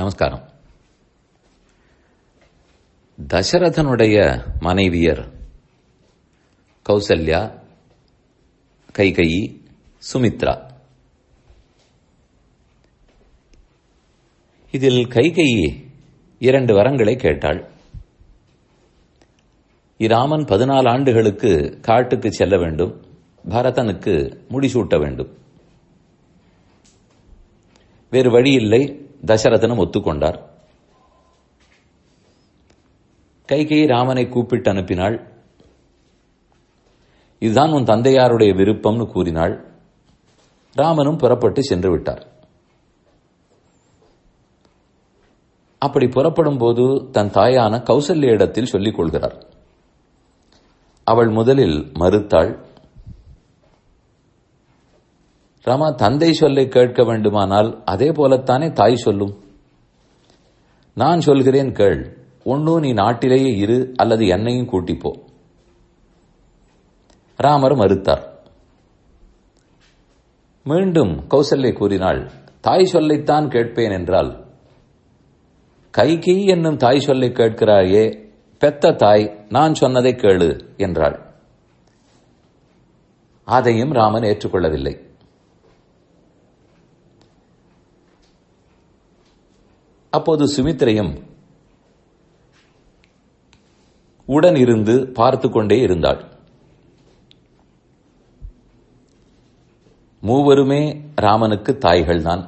நமஸ்காரம் தசரதனுடைய மனைவியர் கௌசல்யா கைகயி சுமித்ரா இதில் கைகயி இரண்டு வரங்களை கேட்டாள் இராமன் பதினாலு ஆண்டுகளுக்கு காட்டுக்கு செல்ல வேண்டும் பரதனுக்கு முடிசூட்ட வேண்டும் வேறு வழியில்லை தசரதனும் ஒத்துக்கொண்டார் கைகை ராமனை கூப்பிட்டு அனுப்பினாள் இதுதான் உன் தந்தையாருடைய விருப்பம்னு கூறினாள் ராமனும் புறப்பட்டு சென்று விட்டார் அப்படி புறப்படும் போது தன் தாயான கௌசல்யிடத்தில் சொல்லிக் கொள்கிறார் அவள் முதலில் மறுத்தாள் ராமா தந்தை சொல்லை கேட்க வேண்டுமானால் அதே போலத்தானே தாய் சொல்லும் நான் சொல்கிறேன் கேள் ஒன்னும் நீ நாட்டிலேயே இரு அல்லது என்னையும் கூட்டிப்போ ராமர் மறுத்தார் மீண்டும் கௌசல்யை கூறினாள் தாய் சொல்லைத்தான் கேட்பேன் என்றால் கைகி என்னும் தாய் சொல்லை கேட்கிறாயே பெத்த தாய் நான் சொன்னதை கேளு என்றாள் அதையும் ராமன் ஏற்றுக்கொள்ளவில்லை அப்போது சுமித்திரையும் உடன் இருந்து பார்த்து கொண்டே இருந்தாள் மூவருமே ராமனுக்கு தாய்கள்தான்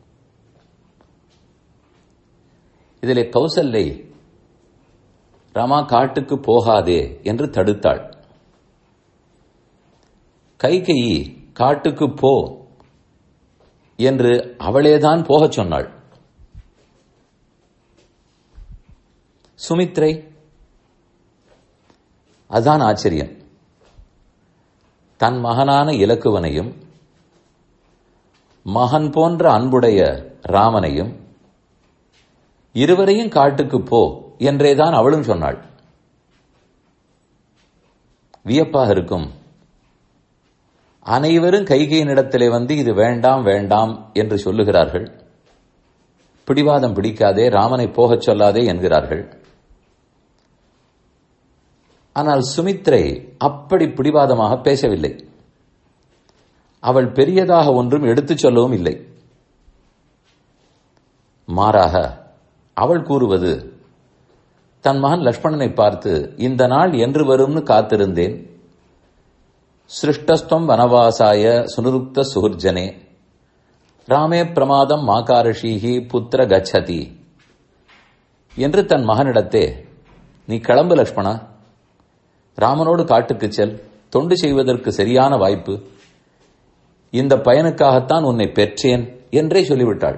இதிலே கௌசல்லை ராமா காட்டுக்கு போகாதே என்று தடுத்தாள் கைகையி காட்டுக்கு போ என்று அவளேதான் போகச் சொன்னாள் சுமித்ரை அதான் ஆச்சரியம் தன் மகனான இலக்குவனையும் மகன் போன்ற அன்புடைய ராமனையும் இருவரையும் காட்டுக்கு போ என்றேதான் அவளும் சொன்னாள் வியப்பாக இருக்கும் அனைவரும் கைகையினிடத்திலே வந்து இது வேண்டாம் வேண்டாம் என்று சொல்லுகிறார்கள் பிடிவாதம் பிடிக்காதே ராமனை போகச் சொல்லாதே என்கிறார்கள் ஆனால் சுமித்ரை அப்படி பிடிவாதமாக பேசவில்லை அவள் பெரியதாக ஒன்றும் எடுத்துச் சொல்லவும் இல்லை மாறாக அவள் கூறுவது தன் மகன் லக்ஷ்மணனை பார்த்து இந்த நாள் என்று வரும்னு காத்திருந்தேன் சிருஷ்டஸ்தம் வனவாசாய சுனுருக்த சுகுர்ஜனே ராமே பிரமாதம் மாகாரஷீகி புத்திர கச்சதி என்று தன் மகனிடத்தே நீ கிளம்பு லக்ஷ்மணா ராமனோடு காட்டுக்கு செல் தொண்டு செய்வதற்கு சரியான வாய்ப்பு இந்த பயனுக்காகத்தான் உன்னை பெற்றேன் என்றே சொல்லிவிட்டாள்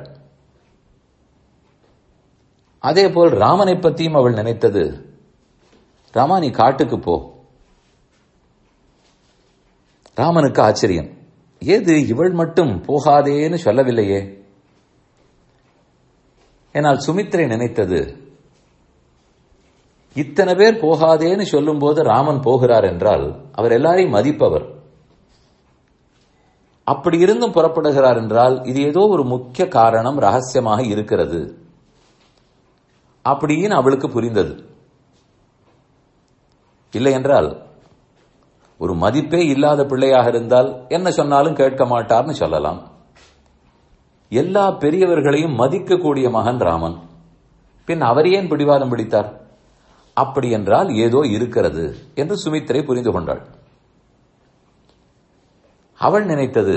அதேபோல் ராமனை பற்றியும் அவள் நினைத்தது ராமா நீ காட்டுக்கு போ ராமனுக்கு ஆச்சரியம் ஏது இவள் மட்டும் போகாதேன்னு சொல்லவில்லையே என்னால் சுமித்ரை நினைத்தது இத்தனை பேர் போகாதேன்னு சொல்லும்போது ராமன் போகிறார் என்றால் அவர் எல்லாரையும் மதிப்பவர் அப்படி இருந்தும் புறப்படுகிறார் என்றால் இது ஏதோ ஒரு முக்கிய காரணம் ரகசியமாக இருக்கிறது அப்படின்னு அவளுக்கு புரிந்தது இல்லை என்றால் ஒரு மதிப்பே இல்லாத பிள்ளையாக இருந்தால் என்ன சொன்னாலும் கேட்க மாட்டார்னு சொல்லலாம் எல்லா பெரியவர்களையும் மதிக்கக்கூடிய மகன் ராமன் பின் அவர் ஏன் பிடிவாதம் பிடித்தார் அப்படி என்றால் ஏதோ இருக்கிறது என்று சுமித்திரை புரிந்து கொண்டாள் அவள் நினைத்தது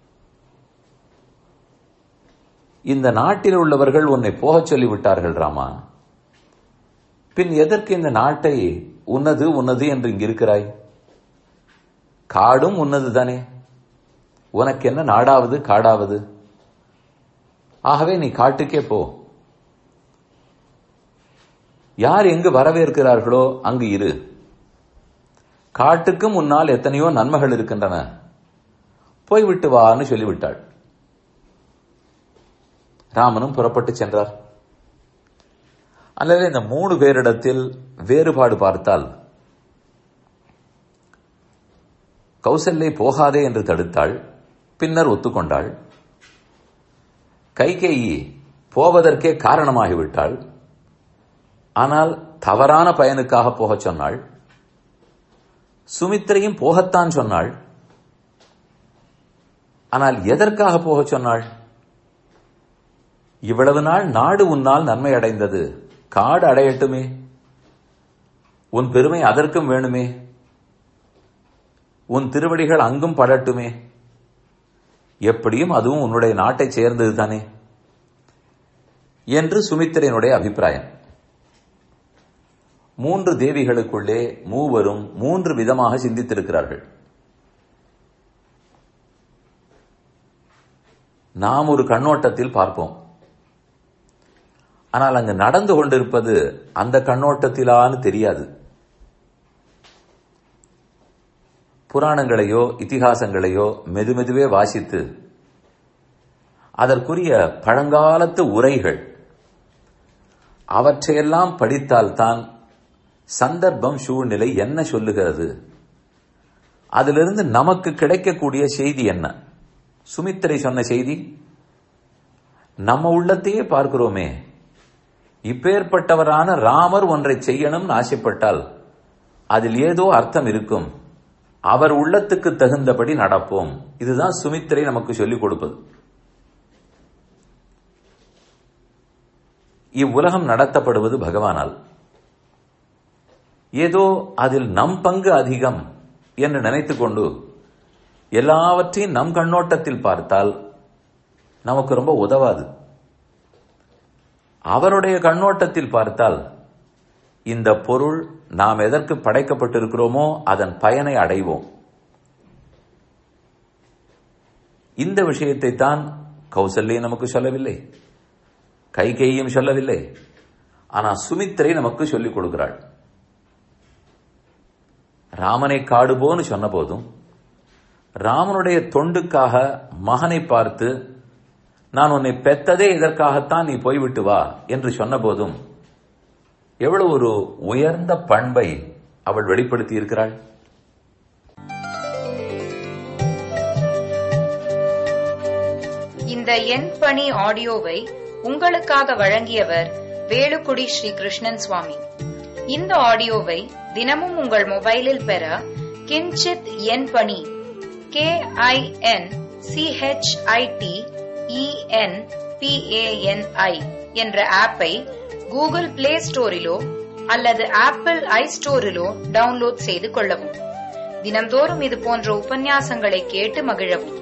இந்த நாட்டில் உள்ளவர்கள் உன்னை போகச் சொல்லிவிட்டார்கள் ராமா பின் எதற்கு இந்த நாட்டை உன்னது உன்னது என்று இங்கு இருக்கிறாய் காடும் உன்னது தானே உனக்கு என்ன நாடாவது காடாவது ஆகவே நீ காட்டுக்கே போ யார் எங்கு வரவேற்கிறார்களோ அங்கு இரு காட்டுக்கும் முன்னால் எத்தனையோ நன்மைகள் இருக்கின்றன போய்விட்டு வான்னு சொல்லிவிட்டாள் ராமனும் புறப்பட்டு சென்றார் அல்லது இந்த மூணு பேரிடத்தில் வேறுபாடு பார்த்தால் கௌசல்யை போகாதே என்று தடுத்தாள் பின்னர் ஒத்துக்கொண்டாள் கைகேயி போவதற்கே காரணமாகிவிட்டாள் ஆனால் தவறான பயனுக்காக போகச் சொன்னாள் சுமித்திரையும் போகத்தான் சொன்னாள் ஆனால் எதற்காக போகச் சொன்னாள் இவ்வளவு நாள் நாடு உன்னால் நன்மை அடைந்தது காடு அடையட்டுமே உன் பெருமை அதற்கும் வேணுமே உன் திருவடிகள் அங்கும் படட்டுமே எப்படியும் அதுவும் உன்னுடைய நாட்டை சேர்ந்தது தானே என்று சுமித்திரனுடைய அபிப்பிராயம் மூன்று தேவிகளுக்குள்ளே மூவரும் மூன்று விதமாக சிந்தித்திருக்கிறார்கள் நாம் ஒரு கண்ணோட்டத்தில் பார்ப்போம் ஆனால் அங்கு நடந்து கொண்டிருப்பது அந்த கண்ணோட்டத்திலான்னு தெரியாது புராணங்களையோ இத்திகாசங்களையோ மெதுமெதுவே வாசித்து அதற்குரிய பழங்காலத்து உரைகள் அவற்றையெல்லாம் படித்தால்தான் சந்தர்ப்பம் சூழ்நிலை என்ன சொல்லுகிறது அதிலிருந்து நமக்கு கிடைக்கக்கூடிய செய்தி என்ன சுமித்திரை சொன்ன செய்தி நம்ம உள்ளத்தையே பார்க்கிறோமே இப்பேற்பட்டவரான ராமர் ஒன்றை செய்யணும்னு ஆசைப்பட்டால் அதில் ஏதோ அர்த்தம் இருக்கும் அவர் உள்ளத்துக்கு தகுந்தபடி நடப்போம் இதுதான் சுமித்திரை நமக்கு சொல்லிக் கொடுப்பது இவ்வுலகம் நடத்தப்படுவது பகவானால் ஏதோ அதில் நம் பங்கு அதிகம் என்று நினைத்துக் கொண்டு எல்லாவற்றையும் நம் கண்ணோட்டத்தில் பார்த்தால் நமக்கு ரொம்ப உதவாது அவருடைய கண்ணோட்டத்தில் பார்த்தால் இந்த பொருள் நாம் எதற்கு படைக்கப்பட்டிருக்கிறோமோ அதன் பயனை அடைவோம் இந்த விஷயத்தை தான் கௌசல்யை நமக்கு சொல்லவில்லை கைகேயும் சொல்லவில்லை ஆனால் சுமித்திரை நமக்கு சொல்லிக் கொடுக்கிறாள் ராமனை காடுபோன்னு சொன்ன போதும் ராமனுடைய தொண்டுக்காக மகனை பார்த்து நான் உன்னை பெத்ததே இதற்காகத்தான் நீ போய்விட்டு வா என்று சொன்ன போதும் எவ்வளவு ஒரு உயர்ந்த பண்பை அவள் வெளிப்படுத்தி இருக்கிறாள் இந்த எண் பணி ஆடியோவை உங்களுக்காக வழங்கியவர் வேலுக்குடி ஸ்ரீ கிருஷ்ணன் சுவாமி இந்த ஆடியோவை தினமும் உங்கள் மொபைலில் பெற கிஞ்சித் எண் பணி கே ஐ என் சிஹெச்ஐடி இஎன் பிஏஎன்ஐ என்ற ஆப்பை கூகுள் பிளே ஸ்டோரிலோ அல்லது ஆப்பிள் ஐ ஸ்டோரிலோ டவுன்லோட் செய்து கொள்ளவும் தினம்தோறும் இது போன்ற உபன்யாசங்களை கேட்டு மகிழவும்